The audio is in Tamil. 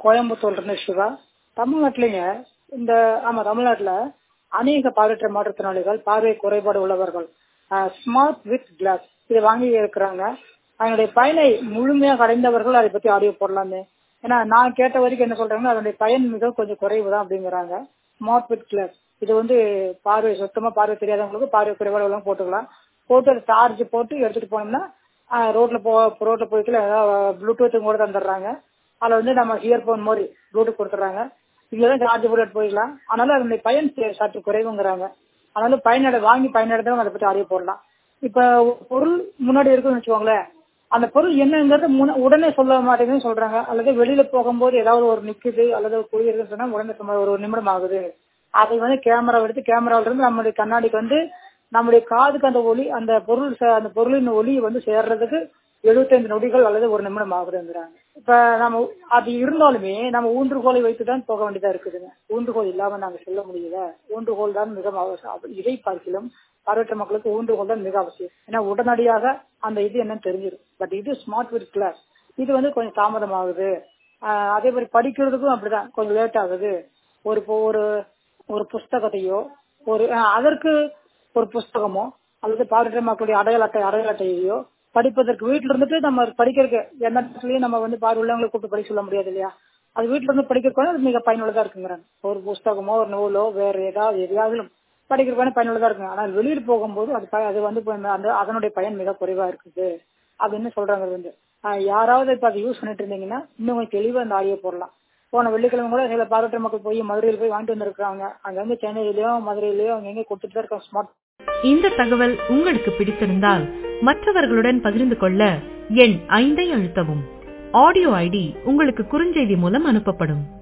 கோயம்புத்தூர்ல இருந்து சிவா தமிழ்நாட்டிலேங்க இந்த ஆமா தமிழ்நாட்டுல அநேக பார்வையற்ற மாற்றுத்திறனாளிகள் பார்வை குறைபாடு உள்ளவர்கள் ஸ்மார்ட் வித் கிளாஸ் இதை வாங்கி இருக்கிறாங்க அதனுடைய பயனை முழுமையாக அடைந்தவர்கள் அதை பத்தி ஆடியோ போடலாமே ஏன்னா நான் கேட்ட வரைக்கும் என்ன சொல்றாங்கன்னா அதனுடைய பயன் மிக கொஞ்சம் குறைவு தான் அப்படிங்கிறாங்க ஸ்மார்ட் வித் கிளாஸ் இது வந்து பார்வை சுத்தமா பார்வை தெரியாதவங்களுக்கு பார்வை குறைபாடு எல்லாம் போட்டுக்கலாம் போட்டு அதை சார்ஜ் போட்டு எடுத்துட்டு போனோம்னா ரோட்ல போ ரோட்ல போய்க்கல ப்ளூடூத் கூட தந்துடுறாங்க அதுல வந்து நம்ம இயர்போன் மாதிரி ப்ளூடூத் கொடுத்துறாங்க இதுலதான் சார்ஜ் போட்டு எடுத்து போய்க்கலாம் அதனால அதனுடைய பயன் சற்று குறைவுங்கிறாங்க அதனால பயனடை வாங்கி பயனடைந்தவங்க அதை பத்தி அறிய போடலாம் இப்ப பொருள் முன்னாடி இருக்குன்னு வச்சுக்கோங்களேன் அந்த பொருள் என்னங்கிறது உடனே சொல்ல மாட்டேங்குதுன்னு சொல்றாங்க அல்லது வெளியில போகும்போது ஏதாவது ஒரு நிக்குது அல்லது ஒரு குழி இருக்குன்னு சொன்னா உடனே ஒரு நிமிடம் ஆகுது அதை வந்து கேமரா எடுத்து கேமராவில இருந்து நம்மளுடைய கண்ணாடிக்கு வந்து நம்முடைய காதுக்கு அந்த ஒளி அந்த பொருள் அந்த பொருளின் ஒளி வந்து சேர்றதுக்கு எழுபத்தைந்து நொடிகள் அல்லது ஒரு நிமிடம் ஆகுதுங்கிறாங்க இப்ப நம்ம அது இருந்தாலுமே நம்ம ஊன்றுகோலை வைத்துதான் போக வேண்டியதா இருக்குதுங்க ஊன்றுகோல் இல்லாம நாங்க செல்ல முடியல ஊன்றுகோல் தான் மிக அவசியம் இதை பார்க்கிலும் பார்வையற்ற மக்களுக்கு ஊன்றுகோல் தான் மிக அவசியம் ஏன்னா உடனடியாக அந்த இது என்னன்னு தெரிஞ்சிடும் பட் இது ஸ்மார்ட் வித் கிளாஸ் இது வந்து கொஞ்சம் தாமதம் ஆகுது அதே மாதிரி படிக்கிறதுக்கும் அப்படிதான் கொஞ்சம் லேட் ஆகுது ஒரு ஒரு ஒரு புஸ்தகத்தையோ ஒரு அதற்கு ஒரு புஸ்தகமோ அல்லது பார்வையற்ற மக்களுடைய அடையாள அட்டை அடையாள அட்டையோ படிப்பதற்கு வீட்டுல இருந்துட்டு நம்ம படிக்கிறதுக்கு எந்த இடத்துலயும் நம்ம வந்து பார்வை உள்ளவங்களை கூப்பிட்டு படிக்க சொல்ல முடியாது இல்லையா அது வீட்டுல இருந்து படிக்கிறதுக்கு அது மிக பயனுள்ளதா இருக்குங்கிறாங்க ஒரு புஸ்தகமோ ஒரு நூலோ வேற ஏதாவது எதையாவது படிக்கிறதுக்கான பயனுள்ளதா இருக்குங்க ஆனால் வெளியில் போகும்போது அது அது வந்து அந்த அதனுடைய பயன் மிக குறைவா இருக்குது அப்படின்னு சொல்றாங்க வந்து யாராவது இப்ப அதை யூஸ் பண்ணிட்டு இருந்தீங்கன்னா இன்னும் கொஞ்சம் தெளிவா அந்த ஆடியோ போடலாம் போன வெள்ளிக்கிழமை கூட சில பார்வையற்ற மக்கள் போய் மதுரையில் போய் வாங்கிட்டு வந்திருக்காங்க அங்க வந்து சென்னையிலயோ மதுரையிலயோ அங்க எங்க கொடுத்துட்டு தான் இருக்காங்க ஸ்மார்ட் இந்த தகவல் உங்களுக்கு பிடித்திருந்தால் மற்றவர்களுடன் பகிர்ந்து கொள்ள எண் ஐந்தை அழுத்தவும் ஆடியோ ஐடி உங்களுக்கு குறுஞ்செய்தி மூலம் அனுப்பப்படும்